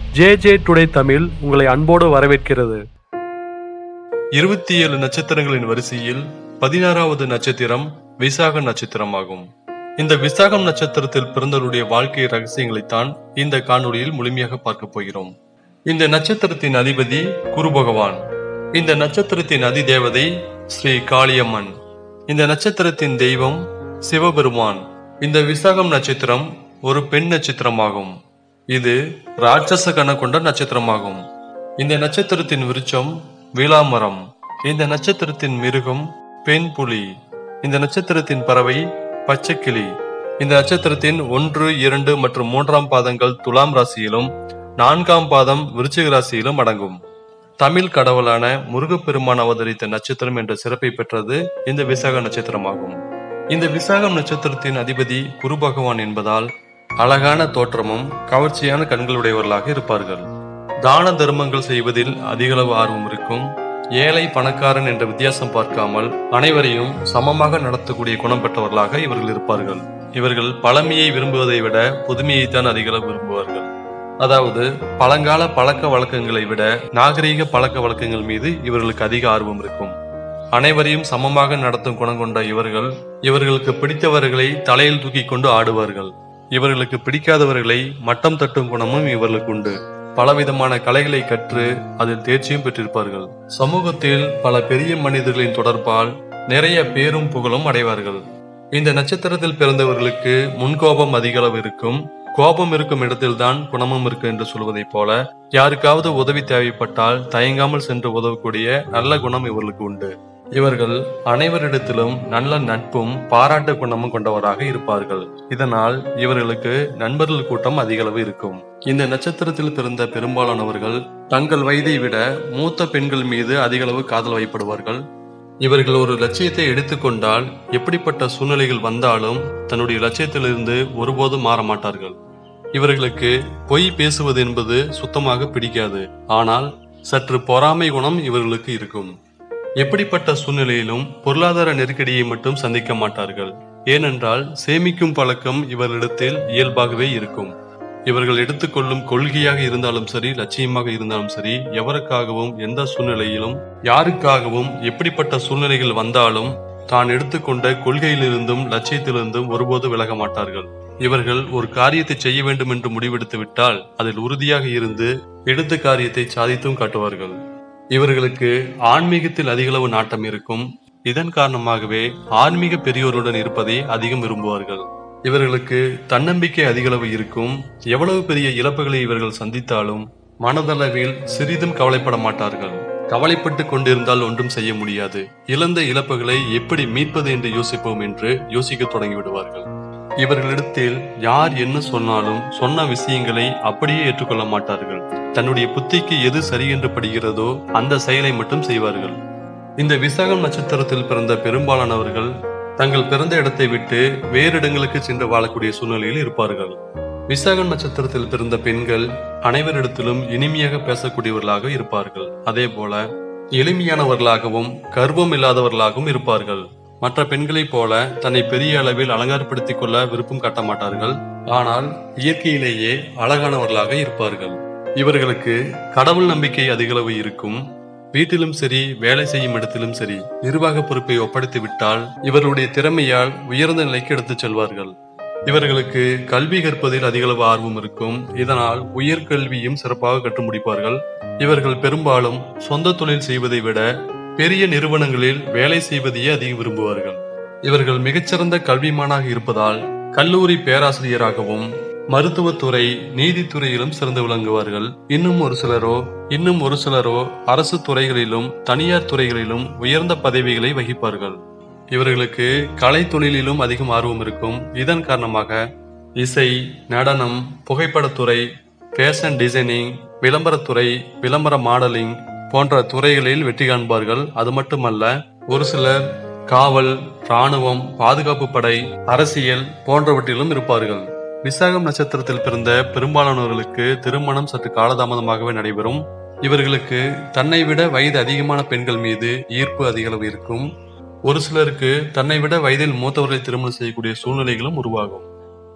J J today Tamil உங்களை அன்போடு வரவேற்கிறது இருபத்தி ஏழு நட்சத்திரங்களின் வரிசையில் பதினாறாவது நட்சத்திரம் விசாக நட்சத்திரமாகும் இந்த விசாகம் நட்சத்திரத்தில் பிறந்தவருடைய வாழ்க்கை ரகசியங்களைத்தான் இந்த காணொளியில் முழுமையாக பார்க்க போகிறோம் இந்த நட்சத்திரத்தின் அதிபதி குரு பகவான் இந்த நட்சத்திரத்தின் அதிதேவதை ஸ்ரீ காளியம்மன் இந்த நட்சத்திரத்தின் தெய்வம் சிவபெருமான் இந்த விசாகம் நட்சத்திரம் ஒரு பெண் நட்சத்திரமாகும் இது ராட்சச கண கொண்ட நட்சத்திரமாகும் இந்த நட்சத்திரத்தின் விருட்சம் விளாமரம் இந்த நட்சத்திரத்தின் மிருகம் பெண் புலி இந்த நட்சத்திரத்தின் பறவை பச்சைக்கிளி இந்த நட்சத்திரத்தின் ஒன்று இரண்டு மற்றும் மூன்றாம் பாதங்கள் துலாம் ராசியிலும் நான்காம் பாதம் விருச்சிக ராசியிலும் அடங்கும் தமிழ் கடவுளான முருகப்பெருமான் அவதரித்த நட்சத்திரம் என்ற சிறப்பை பெற்றது இந்த விசாக நட்சத்திரமாகும் இந்த விசாகம் நட்சத்திரத்தின் அதிபதி குரு பகவான் என்பதால் அழகான தோற்றமும் கவர்ச்சியான கண்களுடையவர்களாக இருப்பார்கள் தான தர்மங்கள் செய்வதில் அதிகளவு ஆர்வம் இருக்கும் ஏழை பணக்காரன் என்ற வித்தியாசம் பார்க்காமல் அனைவரையும் சமமாக நடத்தக்கூடிய குணம் பெற்றவர்களாக இவர்கள் இருப்பார்கள் இவர்கள் பழமையை விரும்புவதை விட புதுமையைத்தான் அதிகளவு விரும்புவார்கள் அதாவது பழங்கால பழக்க வழக்கங்களை விட நாகரீக பழக்க வழக்கங்கள் மீது இவர்களுக்கு அதிக ஆர்வம் இருக்கும் அனைவரையும் சமமாக நடத்தும் குணம் கொண்ட இவர்கள் இவர்களுக்கு பிடித்தவர்களை தலையில் தூக்கி கொண்டு ஆடுவார்கள் இவர்களுக்கு பிடிக்காதவர்களை மட்டம் தட்டும் குணமும் இவர்களுக்கு உண்டு பலவிதமான கலைகளை கற்று அதில் தேர்ச்சியும் பெற்றிருப்பார்கள் சமூகத்தில் பல பெரிய மனிதர்களின் தொடர்பால் நிறைய பேரும் புகழும் அடைவார்கள் இந்த நட்சத்திரத்தில் பிறந்தவர்களுக்கு முன்கோபம் அதிக அளவு இருக்கும் கோபம் இருக்கும் இடத்தில்தான் குணமும் இருக்கு என்று சொல்வதைப் போல யாருக்காவது உதவி தேவைப்பட்டால் தயங்காமல் சென்று உதவக்கூடிய நல்ல குணம் இவர்களுக்கு உண்டு இவர்கள் அனைவரிடத்திலும் நல்ல நட்பும் பாராட்டு குணமும் கொண்டவராக இருப்பார்கள் இதனால் இவர்களுக்கு நண்பர்கள் கூட்டம் அதிக அளவு இருக்கும் இந்த நட்சத்திரத்தில் பிறந்த பெரும்பாலானவர்கள் தங்கள் வயதை விட மூத்த பெண்கள் மீது அதிக அளவு காதல் வைப்படுவார்கள் இவர்கள் ஒரு லட்சியத்தை எடுத்துக்கொண்டால் எப்படிப்பட்ட சூழ்நிலைகள் வந்தாலும் தன்னுடைய லட்சியத்திலிருந்து ஒருபோதும் மாற மாட்டார்கள் இவர்களுக்கு பொய் பேசுவது என்பது சுத்தமாக பிடிக்காது ஆனால் சற்று பொறாமை குணம் இவர்களுக்கு இருக்கும் எப்படிப்பட்ட சூழ்நிலையிலும் பொருளாதார நெருக்கடியை மட்டும் சந்திக்க மாட்டார்கள் ஏனென்றால் சேமிக்கும் பழக்கம் இவர்களிடத்தில் இயல்பாகவே இருக்கும் இவர்கள் எடுத்துக்கொள்ளும் கொள்கையாக இருந்தாலும் சரி லட்சியமாக இருந்தாலும் சரி எவருக்காகவும் எந்த சூழ்நிலையிலும் யாருக்காகவும் எப்படிப்பட்ட சூழ்நிலைகள் வந்தாலும் தான் எடுத்துக்கொண்ட கொள்கையிலிருந்தும் லட்சியத்திலிருந்தும் ஒருபோது விலக மாட்டார்கள் இவர்கள் ஒரு காரியத்தை செய்ய வேண்டும் என்று முடிவெடுத்து விட்டால் அதில் உறுதியாக இருந்து எடுத்த காரியத்தை சாதித்தும் காட்டுவார்கள் இவர்களுக்கு ஆன்மீகத்தில் அதிகளவு நாட்டம் இருக்கும் இதன் காரணமாகவே ஆன்மீக பெரியோருடன் இருப்பதை அதிகம் விரும்புவார்கள் இவர்களுக்கு தன்னம்பிக்கை அதிகளவு இருக்கும் எவ்வளவு பெரிய இழப்புகளை இவர்கள் சந்தித்தாலும் மனதளவில் சிறிதும் கவலைப்பட மாட்டார்கள் கவலைப்பட்டு கொண்டிருந்தால் ஒன்றும் செய்ய முடியாது இழந்த இழப்புகளை எப்படி மீட்பது என்று யோசிப்போம் என்று யோசிக்க தொடங்கி விடுவார்கள் இவர்களிடத்தில் யார் என்ன சொன்னாலும் சொன்ன விஷயங்களை அப்படியே ஏற்றுக்கொள்ள மாட்டார்கள் தன்னுடைய புத்திக்கு எது சரி என்று படுகிறதோ அந்த செயலை மட்டும் செய்வார்கள் இந்த விசாகம் நட்சத்திரத்தில் பிறந்த பெரும்பாலானவர்கள் தங்கள் பிறந்த இடத்தை விட்டு வேறு இடங்களுக்கு சென்று வாழக்கூடிய சூழ்நிலையில் இருப்பார்கள் விசாகம் நட்சத்திரத்தில் பிறந்த பெண்கள் அனைவரிடத்திலும் இனிமையாக பேசக்கூடியவர்களாக இருப்பார்கள் அதே போல எளிமையானவர்களாகவும் கர்வம் இல்லாதவர்களாகவும் இருப்பார்கள் மற்ற பெண்களைப் போல தன்னை பெரிய அளவில் அலங்காரப்படுத்திக் கொள்ள விருப்பம் காட்ட மாட்டார்கள் ஆனால் இயற்கையிலேயே அழகானவர்களாக இருப்பார்கள் இவர்களுக்கு கடவுள் நம்பிக்கை அதிகளவு இருக்கும் வீட்டிலும் சரி வேலை செய்யும் இடத்திலும் சரி நிர்வாக பொறுப்பை ஒப்படைத்து விட்டால் இவர்களுடைய திறமையால் உயர்ந்த நிலைக்கு எடுத்துச் செல்வார்கள் இவர்களுக்கு கல்வி கற்பதில் அதிகளவு ஆர்வம் இருக்கும் இதனால் உயர்கல்வியும் சிறப்பாக கற்று முடிப்பார்கள் இவர்கள் பெரும்பாலும் சொந்த தொழில் செய்வதை விட பெரிய நிறுவனங்களில் வேலை செய்வதையே அதிகம் விரும்புவார்கள் இவர்கள் மிகச்சிறந்த கல்விமானாக இருப்பதால் கல்லூரி பேராசிரியராகவும் மருத்துவத்துறை நீதித்துறையிலும் சிறந்து விளங்குவார்கள் இன்னும் ஒரு சிலரோ இன்னும் ஒரு சிலரோ அரசு துறைகளிலும் தனியார் துறைகளிலும் உயர்ந்த பதவிகளை வகிப்பார்கள் இவர்களுக்கு கலை தொழிலிலும் அதிகம் ஆர்வம் இருக்கும் இதன் காரணமாக இசை நடனம் புகைப்படத்துறை ஃபேஷன் டிசைனிங் விளம்பரத்துறை விளம்பர மாடலிங் போன்ற துறைகளில் வெற்றி காண்பார்கள் அது மட்டுமல்ல ஒரு சிலர் காவல் ராணுவம் பாதுகாப்பு படை அரசியல் போன்றவற்றிலும் இருப்பார்கள் விசாகம் நட்சத்திரத்தில் பிறந்த பெரும்பாலானவர்களுக்கு திருமணம் சற்று காலதாமதமாகவே நடைபெறும் இவர்களுக்கு தன்னை விட வயது அதிகமான பெண்கள் மீது ஈர்ப்பு அதிகளவு இருக்கும் ஒரு சிலருக்கு தன்னை விட வயதில் மூத்தவர்களை திருமணம் செய்யக்கூடிய சூழ்நிலைகளும் உருவாகும்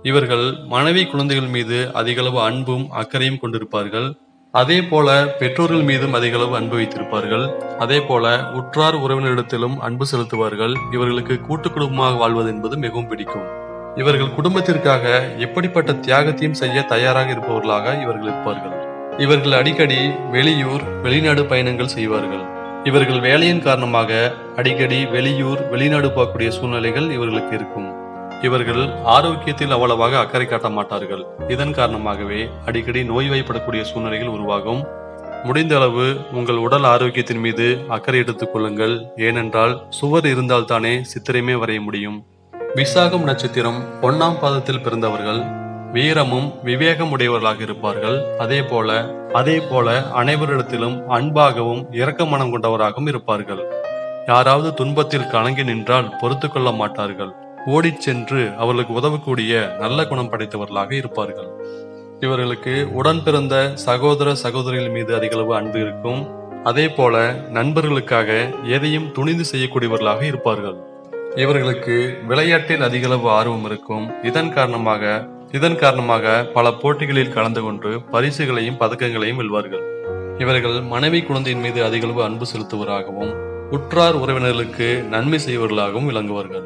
இவர்கள் மனைவி குழந்தைகள் மீது அதிகளவு அன்பும் அக்கறையும் கொண்டிருப்பார்கள் அதே போல பெற்றோர்கள் மீதும் அதிகளவு அன்பு வைத்திருப்பார்கள் அதே போல உற்றார் உறவினரிடத்திலும் அன்பு செலுத்துவார்கள் இவர்களுக்கு கூட்டு குடும்பமாக வாழ்வது என்பது மிகவும் பிடிக்கும் இவர்கள் குடும்பத்திற்காக எப்படிப்பட்ட தியாகத்தையும் செய்ய தயாராக இருப்பவர்களாக இவர்கள் இருப்பார்கள் இவர்கள் அடிக்கடி வெளியூர் வெளிநாடு பயணங்கள் செய்வார்கள் இவர்கள் வேலையின் காரணமாக அடிக்கடி வெளியூர் வெளிநாடு போகக்கூடிய சூழ்நிலைகள் இவர்களுக்கு இருக்கும் இவர்கள் ஆரோக்கியத்தில் அவ்வளவாக அக்கறை காட்ட மாட்டார்கள் இதன் காரணமாகவே அடிக்கடி நோய்வாய்ப்படக்கூடிய சூழ்நிலைகள் உருவாகும் முடிந்த அளவு உங்கள் உடல் ஆரோக்கியத்தின் மீது அக்கறை எடுத்துக் கொள்ளுங்கள் ஏனென்றால் சுவர் இருந்தால்தானே சித்திரமே வரைய முடியும் விசாகம் நட்சத்திரம் ஒன்னாம் பாதத்தில் பிறந்தவர்கள் வீரமும் விவேகம் உடையவர்களாக இருப்பார்கள் அதே போல அதே போல அனைவரிடத்திலும் அன்பாகவும் இரக்க மனம் கொண்டவராகவும் இருப்பார்கள் யாராவது துன்பத்தில் கலங்கி நின்றால் பொறுத்து கொள்ள மாட்டார்கள் ஓடிச் சென்று அவர்களுக்கு உதவக்கூடிய நல்ல குணம் படைத்தவர்களாக இருப்பார்கள் இவர்களுக்கு உடன் பிறந்த சகோதர சகோதரிகள் மீது அதிகளவு அன்பு இருக்கும் அதே போல நண்பர்களுக்காக எதையும் துணிந்து செய்யக்கூடியவர்களாக இருப்பார்கள் இவர்களுக்கு விளையாட்டில் அதிகளவு ஆர்வம் இருக்கும் இதன் காரணமாக இதன் காரணமாக பல போட்டிகளில் கலந்து கொண்டு பரிசுகளையும் பதக்கங்களையும் வெல்வார்கள் இவர்கள் மனைவி குழந்தையின் மீது அதிகளவு அன்பு செலுத்துவராகவும் உற்றார் உறவினர்களுக்கு நன்மை செய்வர்களாகவும் விளங்குவார்கள்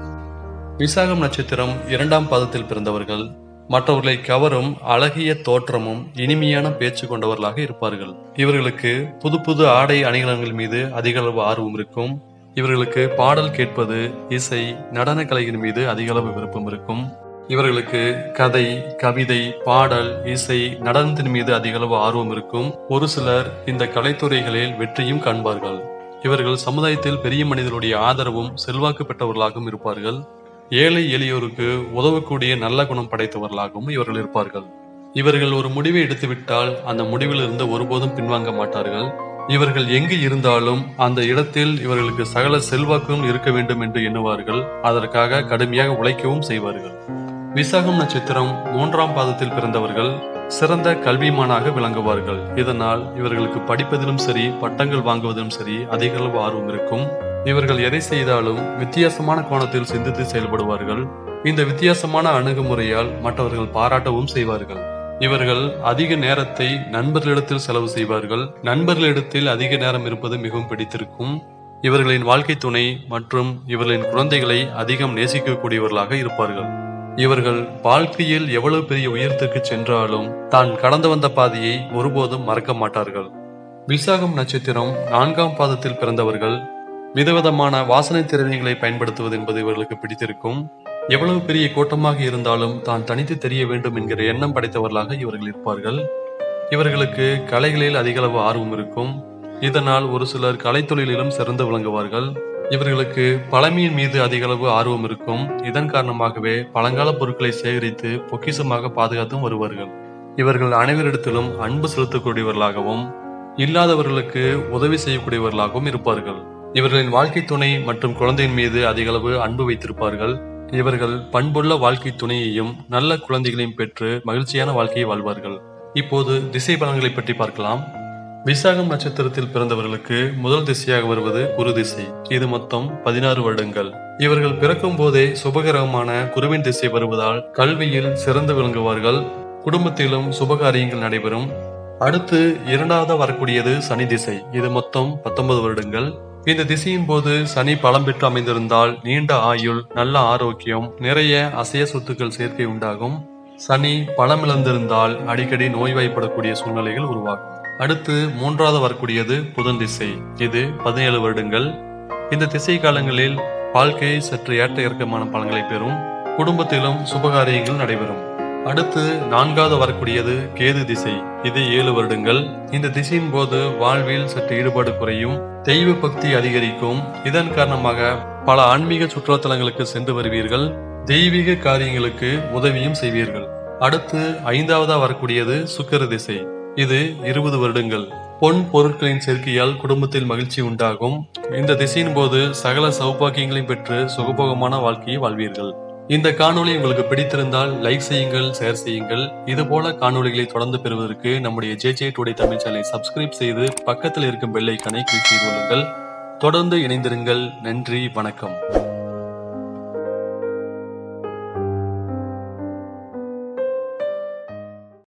விசாகம் நட்சத்திரம் இரண்டாம் பாதத்தில் பிறந்தவர்கள் மற்றவர்களை கவரும் அழகிய தோற்றமும் இனிமையான பேச்சு கொண்டவர்களாக இருப்பார்கள் இவர்களுக்கு புது புது ஆடை அணிகலன்கள் மீது அதிக அளவு ஆர்வம் இருக்கும் இவர்களுக்கு பாடல் கேட்பது இசை நடன கலையின் மீது அதிக அளவு விருப்பம் இருக்கும் இவர்களுக்கு கதை கவிதை பாடல் இசை நடனத்தின் மீது அதிக அளவு ஆர்வம் இருக்கும் ஒரு சிலர் இந்த கலைத்துறைகளில் வெற்றியும் காண்பார்கள் இவர்கள் சமுதாயத்தில் பெரிய மனிதருடைய ஆதரவும் செல்வாக்கு பெற்றவர்களாகவும் இருப்பார்கள் ஏழை எளியோருக்கு உதவக்கூடிய நல்ல குணம் படைத்தவர்களாகவும் இவர்கள் இருப்பார்கள் இவர்கள் ஒரு முடிவை எடுத்துவிட்டால் அந்த முடிவிலிருந்து ஒருபோதும் பின்வாங்க மாட்டார்கள் இவர்கள் எங்கு இருந்தாலும் அந்த இடத்தில் இவர்களுக்கு சகல செல்வாக்கும் இருக்க வேண்டும் என்று எண்ணுவார்கள் அதற்காக கடுமையாக உழைக்கவும் செய்வார்கள் விசாகம் நட்சத்திரம் மூன்றாம் பாதத்தில் பிறந்தவர்கள் சிறந்த கல்விமானாக விளங்குவார்கள் இதனால் இவர்களுக்கு படிப்பதிலும் சரி பட்டங்கள் வாங்குவதிலும் சரி அதிக அளவு ஆர்வம் இருக்கும் இவர்கள் எதை செய்தாலும் வித்தியாசமான கோணத்தில் சிந்தித்து செயல்படுவார்கள் இந்த வித்தியாசமான அணுகுமுறையால் மற்றவர்கள் பாராட்டவும் செய்வார்கள் இவர்கள் அதிக நேரத்தை நண்பர்களிடத்தில் செலவு செய்வார்கள் நண்பர்களிடத்தில் அதிக நேரம் இருப்பது மிகவும் பிடித்திருக்கும் இவர்களின் வாழ்க்கை துணை மற்றும் இவர்களின் குழந்தைகளை அதிகம் நேசிக்கக்கூடியவர்களாக இருப்பார்கள் இவர்கள் வாழ்க்கையில் எவ்வளவு பெரிய உயரத்திற்கு சென்றாலும் தான் கடந்து வந்த பாதையை ஒருபோதும் மறக்க மாட்டார்கள் விசாகம் நட்சத்திரம் நான்காம் பாதத்தில் பிறந்தவர்கள் விதவிதமான வாசனை திறமைகளை பயன்படுத்துவது என்பது இவர்களுக்கு பிடித்திருக்கும் எவ்வளவு பெரிய கூட்டமாக இருந்தாலும் தான் தனித்து தெரிய வேண்டும் என்கிற எண்ணம் படைத்தவர்களாக இவர்கள் இருப்பார்கள் இவர்களுக்கு கலைகளில் அதிகளவு ஆர்வம் இருக்கும் இதனால் ஒரு சிலர் கலைத்தொழிலிலும் சிறந்து விளங்குவார்கள் இவர்களுக்கு பழமையின் மீது அதிகளவு ஆர்வம் இருக்கும் இதன் காரணமாகவே பழங்கால பொருட்களை சேகரித்து பொக்கிஷமாக பாதுகாத்தும் வருவார்கள் இவர்கள் அனைவரிடத்திலும் அன்பு செலுத்தக்கூடியவர்களாகவும் இல்லாதவர்களுக்கு உதவி செய்யக்கூடியவர்களாகவும் இருப்பார்கள் இவர்களின் வாழ்க்கை துணை மற்றும் குழந்தையின் மீது அதிகளவு அன்பு வைத்திருப்பார்கள் இவர்கள் பண்புள்ள வாழ்க்கை துணையையும் நல்ல குழந்தைகளையும் பெற்று மகிழ்ச்சியான வாழ்க்கையை வாழ்வார்கள் இப்போது திசை பலன்களை பற்றி பார்க்கலாம் விசாகம் நட்சத்திரத்தில் பிறந்தவர்களுக்கு முதல் திசையாக வருவது குரு திசை இது மொத்தம் பதினாறு வருடங்கள் இவர்கள் பிறக்கும் போதே சுபகரமான குருவின் திசை வருவதால் கல்வியில் சிறந்து விளங்குவார்கள் குடும்பத்திலும் சுபகாரியங்கள் நடைபெறும் அடுத்து இரண்டாவது வரக்கூடியது சனி திசை இது மொத்தம் பத்தொன்பது வருடங்கள் இந்த திசையின் போது சனி பலம் பெற்று அமைந்திருந்தால் நீண்ட ஆயுள் நல்ல ஆரோக்கியம் நிறைய அசைய சொத்துக்கள் சேர்க்கை உண்டாகும் சனி பலமிழந்திருந்தால் அடிக்கடி நோய்வாய்ப்படக்கூடிய சூழ்நிலைகள் உருவாகும் அடுத்து மூன்றாவது வரக்கூடியது புதன் திசை இது பதினேழு வருடங்கள் இந்த திசை காலங்களில் வாழ்க்கை சற்று ஏற்ற இறக்கமான பலன்களை பெறும் குடும்பத்திலும் சுபகாரியங்கள் நடைபெறும் அடுத்து நான்காவது வரக்கூடியது கேது திசை இது ஏழு வருடங்கள் இந்த திசையின் போது வாழ்வில் சற்று ஈடுபாடு குறையும் தெய்வ பக்தி அதிகரிக்கும் இதன் காரணமாக பல ஆன்மீக சுற்றுலாத்தலங்களுக்கு சென்று வருவீர்கள் தெய்வீக காரியங்களுக்கு உதவியும் செய்வீர்கள் அடுத்து ஐந்தாவதா வரக்கூடியது சுக்கிர திசை இது இருபது வருடங்கள் பொன் பொருட்களின் சேர்க்கையால் குடும்பத்தில் மகிழ்ச்சி உண்டாகும் இந்த திசையின் போது சகல சௌபாக்கியங்களையும் பெற்று சுகபோகமான வாழ்க்கையை வாழ்வீர்கள் இந்த காணொளி உங்களுக்கு பிடித்திருந்தால் லைக் செய்யுங்கள் ஷேர் செய்யுங்கள் இது போல காணொளிகளை தொடர்ந்து பெறுவதற்கு நம்முடைய ஜே ஜே டுடே தமிழ் சேனலை சப்ஸ்கிரைப் செய்து பக்கத்தில் இருக்கும் பெல் ஐக்கானை கிளிக் செய்து கொள்ளுங்கள் தொடர்ந்து இணைந்திருங்கள் நன்றி வணக்கம்